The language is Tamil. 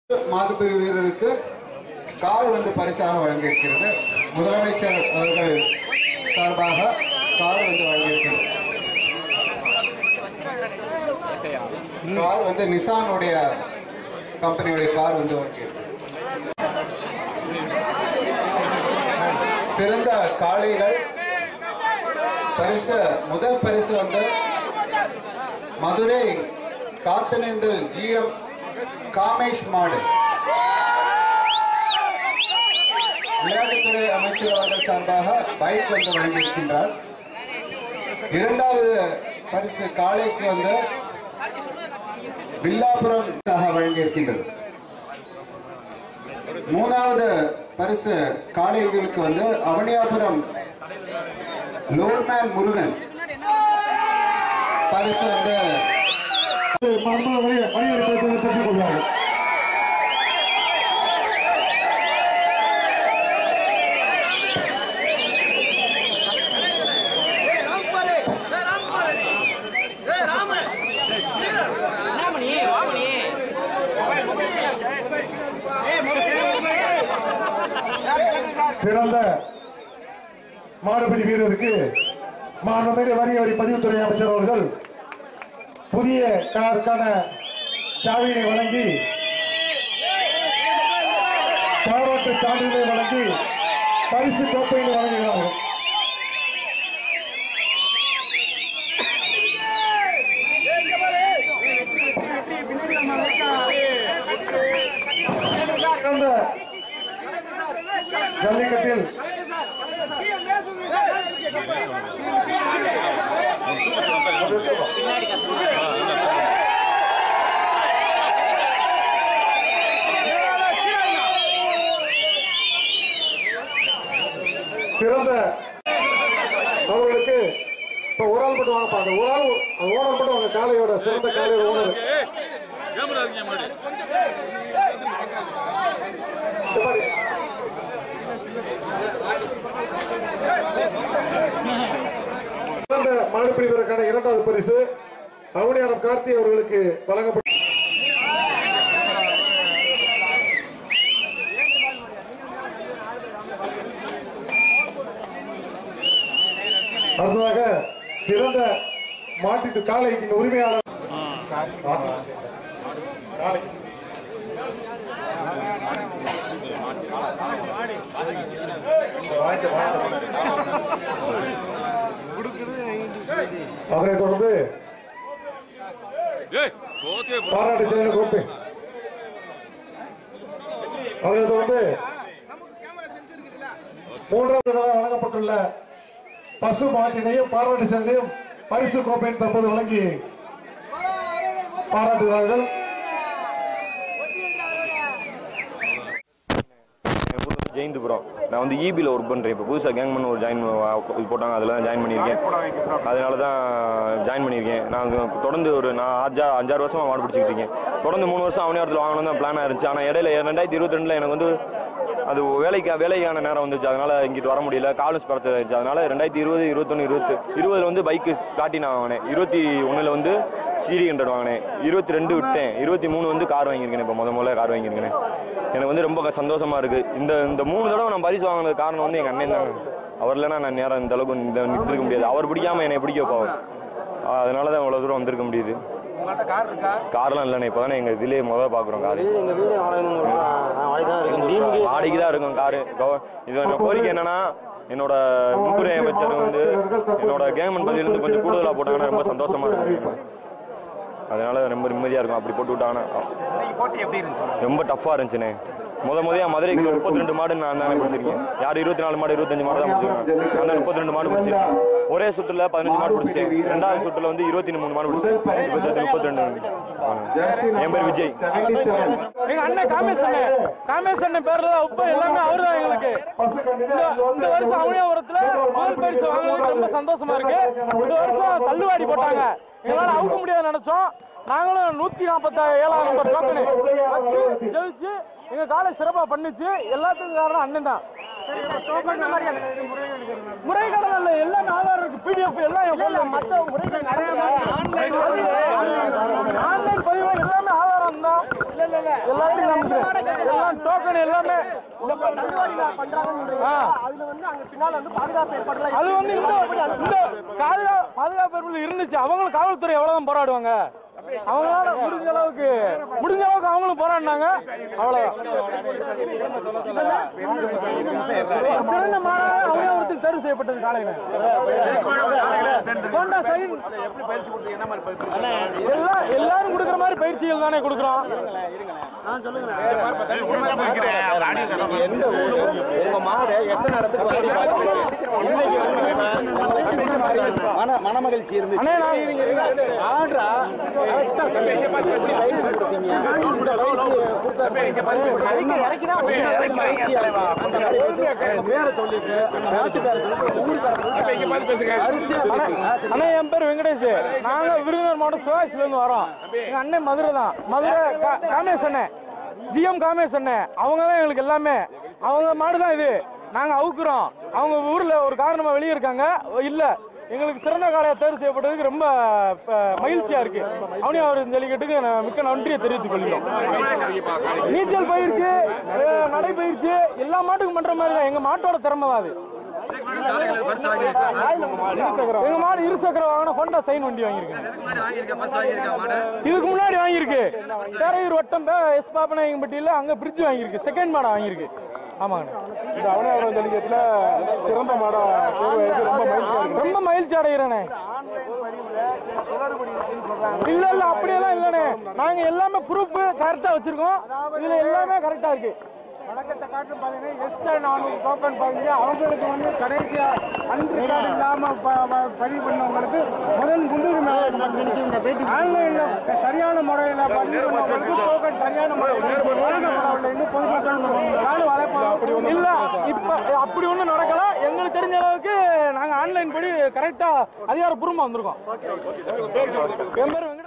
மாடுபிடி வீரருக்கு கார் வந்து பரிசாக வழங்கியிருக்கிறது முதலமைச்சர் அவர்கள் சார்பாக கார் வந்து வழங்கியிருக்கிறது கார் வந்து நிசானுடைய கம்பெனியுடைய கார் வந்து வழங்கியிருக்கு சிறந்த காளைகள் பரிசு முதல் பரிசு வந்து மதுரை காத்தனேந்தல் ஜிஎம் காமேஷ் மாடு விளையாட்டுத்துறை அமைச்சர் அவர்கள் சார்பாக பைக் வந்து வழங்கியிருக்கின்றார் இரண்டாவது பரிசு காளைக்கு வந்து வில்லாபுரம் சக வழங்கியிருக்கின்றது மூணாவது பரிசு காளைகளுக்கு வந்து அவனியாபுரம் லோட்மேன் முருகன் பரிசு வந்து மர்ம வழி வழியறிப்பதை தெரிந்து கொள்வார்கள் ராமணி ராமணி சிறந்த மாடுபிடி வீரருக்கு மாண்புமிகு வரி வரி பதிவுத்துறை அமைச்சர் அவர்கள் புதிய காருக்கான சாவியினை வழங்கி பாராட்டு சான்றிதழை வழங்கி பரிசு கோப்பையினை வழங்குகிறார்கள் சிறந்த ஜல்லிக்கட்டில் சிறந்த அவர்களுக்கு இப்ப ஒரு ஆள் மட்டும் வாங்கப்பா அந்த ஒரு ஆள் அந்த ஓனர் மட்டும் வாங்க காளையோட சிறந்த காளையோட ஓனர் சிறந்த மாடுபிடி வீரருக்கான இரண்டாவது பரிசு அவனியாரம் கார்த்தி அவர்களுக்கு வழங்கப்படும் அடுத்ததாக சிறந்த மாட்டிட்டு காலை இந்த உரிமையாளர் காளை வாங்கிக்க, வாங்கிக்க. அதனைத் தொடர்ந்து பாராட்டு செயலர் கோப்பை அதனைத் தொடர்ந்து மூன்றாவது நாளாக வழங்கப்பட்டுள்ள பசு மாட்டினையும் பாராட்டு செயலையும் பரிசு கோப்பையும் தற்போது வழங்கி பாராட்டுகிறார்கள் என் புது ஜெயந்துபுரம் நான் வந்து இபியில் ஒர்க் பண்ணுறேன் இப்போ புதுசாக கேங் பண்ண ஒரு ஜாயின் இது போட்டாங்க அதில் தான் ஜாயின் பண்ணியிருக்கேன் அதனால தான் ஜாயின் பண்ணியிருக்கேன் நான் தொடர்ந்து ஒரு நான் அஞ்சா அஞ்சாறு வருஷமாக மாடு பிடிச்சிக்கிட்டு இருக்கேன் தொடர்ந்து மூணு வருஷம் அவனியாரத்தில் வாங்கணும் தான் பிளானாக இருந்துச்சு ஆனால் இடையில ரெண்டாயிரத்தி இருபத்தி ரெண்டில் எனக்கு வந்து அது வேலைக்கு வேலைக்கான நேரம் வந்துச்சு அதனால இங்கிட்டு வர முடியல காலேஜ் பிரச்சனை இருந்துச்சு அதனால ரெண்டாயிரத்தி இருபது இருபத்தொன்று இருபத்தி இருபதுல வந்து பைக்கு காட்டி நான் வாங்கினேன் இருபத்தி ஒன்றில் வந்து சிடி ஹண்ட்ரட் வாங்கினேன் இருபத்தி ரெண்டு விட்டேன் இருபத்தி மூணு வந்து கார் வாங்கியிருக்கேன் இப்போ முத முதல்ல கார் வாங்கியிருக்கேன் எனக்கு வந்து ரொம்ப சந்தோஷமா இருக்கு இந்த இந்த மூணு தடவை நான் பரிசு வாங்கினது காரணம் வந்து எங்க அண்ணன் தான் அவர் இல்லைன்னா நான் நேரம் இந்த அளவுக்கு இந்த நின்றுக்க முடியாது அவர் பிடிக்காம என்னை பிடிக்க வைப்பார் அதனால தான் இவ்வளோ தூரம் வந்திருக்க முடியுது கார்லாம் இல்லைண்ணே இப்போ தானே எங்கள் இதுலேயே முதல்ல பார்க்குறோம் கார் எங்க வீடு வாடகை வாடகைக்கு தான் இருக்கும் காரு கவ- இது என்னோட கோரிக்கை என்னன்னா என்னோட உள்துறை அமைச்சர் வந்து என்னோட கேமன் பதிலிருந்து கொஞ்சம் கூடுதலா போட்டாங்கன்னா ரொம்ப சந்தோஷமா இருக்கும் அதனால ரொம்ப நிம்மதியா இருக்கும் அப்படி போட்டு விட்டாங்கன்னா போட்டி எப்படி இருந்துச்சு ரொம்ப டஃப்பா இருந்துச்சுண்ணே முத முதையா மதுரைக்கு முப்பத்தி ரெண்டு மாடு நான் தானே பிடிச்சிருக்கேன் யார் இருபத்தி நாலு மாடு இருபத்தஞ்சு மாடு தான் பிடிச்சிருக்கேன் நான் தான் முப்பத்தி ரெண்டு மாடு பிடிச்சிருக்கேன் ஒரே சுற்றுல பதினஞ்சு மாடு பிடிச்சிட்டேன் ரெண்டாவது சுற்றுல வந்து இருபத்தி மூணு மாடு பிடிச்சிட்டேன் இப்போ சேர்த்து முப்பத்தி ரெண்டு என் பேர் விஜய் எங்க அண்ணன் காமேஷ் அண்ணன் காமேஷ் அண்ணன் பேர்ல தான் உப்பு எல்லாமே அவருதான் எங்களுக்கு இந்த- இந்த வருஷம் அவனியாபுரத்துல முதல் பரிசு வாங்கினதுக்கு ரொம்ப சந்தோஷமா இருக்கு இந்த வருஷம் தள்ளுவாடி போட்டாங்க எங்களால அவுக்க முடியாது நினைச்சோம் நாங்களும் நூத்தி நாற்பத்தி ஏழாம் நம்பர் டோக்கனு வச்சு ஜெயிச்சு எங்க காலை சிறப்பா பண்ணுச்சு எல்லாத்துக்கும் காரணம் அண்ணன் தான் முறைகேடு இல்ல எல்லாமே ஆதாரம் இருக்கு பிடிஎஃப் எல்லாம் என் phone ல இருக்கு. ஆன்லைன் பதிவு எல்லாமே ஆதாரம் தான் எல்லாத்தையும் காமிக்கிறேன் எல்லாம் டோக்கன் எல்லாமே ஆ. அது வந்து இந்த இந்த பாதுகா பாதுகாப்பு ஏற்பாடுல இருந்துச்சு அவங்களும் காவல்துறை எவ்வளவுதான் போராடுவாங்க அவங்களால முடிஞ்ச அளவுக்கு முடிஞ்ச அளவுக்கு அவங்களும் போராடினாங்க அவ்வளவுதான் சிறந்த மாணவர் அவங்க ஒருத்தர் தேர்வு செய்யப்பட்டது காலையில ஹோண்டா சைன் எல்லாம் எல்லாரும் கொடுக்குற மாதிரி பயிற்சிகள் தானே கொடுக்குறோம் உங்க மாடு எத்தனை இடத்துக்கு மன மனமகிழ்ச்சி இருந்துச்சு அண்ணே நான் ஆடுறா கரெக்டா சொல்லு. எப்படி பயிற்சி கொடுத்தீங்க இந்த பயிற்சி கொடுத்தா பயிற்சி அலைவா. அந்த மாதிரி பேசு. பேரை சொல்லிட்டு அந்த நாட்டு பேரை சொல்லிட்டு ஊருக்காரங்க அரிசியா பேசுங்க அண்ணா என் பேர் வெங்கடேஷ் நாங்க விருதுநகர் மாவட்டம் சிவாசில இருந்து வரோம் எங்க அண்ணன் மதுரை தான் மதுரை கா- காமேஷ் அண்ணன் ஜிஎம் காமேஷ் அண்ணன் அவங்க தான் எங்களுக்கு எல்லாமே அவங்க மாடு தான் இது நாங்க அவுக்குறோம் அவங்க ஊர்ல ஒரு காரணமா வெளியே இருக்காங்க இல்ல எங்களுக்கு சிறந்த காளையா தேர்வு செய்யப்பட்டதுக்கு ரொம்ப ப- மகிழ்ச்சியா இருக்கு அவனையும் அவர் ஜல்லிக்கட்டுக்கு நான் மிக்க நன்றியை தெரிவித்துக் கொள்கிறோம் நீச்சல் பயிற்சி அஹ், நடைப்பயிற்சி எல்லா மாட்டுக்கும் பண்ற மாதிரி தான் எங்க மாட்டோட திறமை தான் அது எங்க மாடு இரு சக்கர வாகனம் ஹோண்டா சைன் வண்டி வாங்கியிருக்கேன் இதுக்கு முன்னாடி வாங்கியிருக்கு பேரையூர் வட்டம் பே- எஸ் பாப்பநாயகம்பட்டியில அங்க பிரிட்ஜ் வாங்கியிருக்கு செகண்ட் மாடை வாங்கியிருக்கு ஆமாங்க இந்த அவனியாபுரம் ஜல்லிக்கட்டுல சிறந்த மாடா தேர்வாயிருக்கு ரொம்ப மகிழ்ச்சியா இருக்கு ரொம்ப மகிழ்ச்சி அடைகிறேனே இல்ல இல்ல அப்படியெல்லாம் இல்லனே நாங்க எல்லாமே ப்ரூஃப் கரெக்டா வச்சிருக்கோம் இதுல எல்லாமே கரெக்டா இருக்கு வழக்கத்தை காட்டிலும் பார்த்தீங்கன்னா எஸ்டர் நானூறு டோக்கன் பார்த்தீங்கன்னா அவங்களுக்கு வந்து கடைசியா அன்று கார்டு இல்லாம ப- ப- பதிவு பண்ணவங்களுக்கு முதல் முன்னுரிமை ஆன்லைன்ல சரியான முறையில் பதிவு பண்ணவங்களுக்கு டோக்கன் சரியான முறையில் வழங்கப்படவில்லை என்று பொதுமக்கள் நாடு வளர்ப்பு இல்ல இப்ப அப்படி ஒண்ணும் நடக்கல எங்களுக்கு தெரிஞ்ச அளவுக்கு நாங்க ஆன்லைன் படி கரெக்டா அதிகாரப்பூர்வமா வந்திருக்கோம் என் பேர் வெங்கடேஷ்.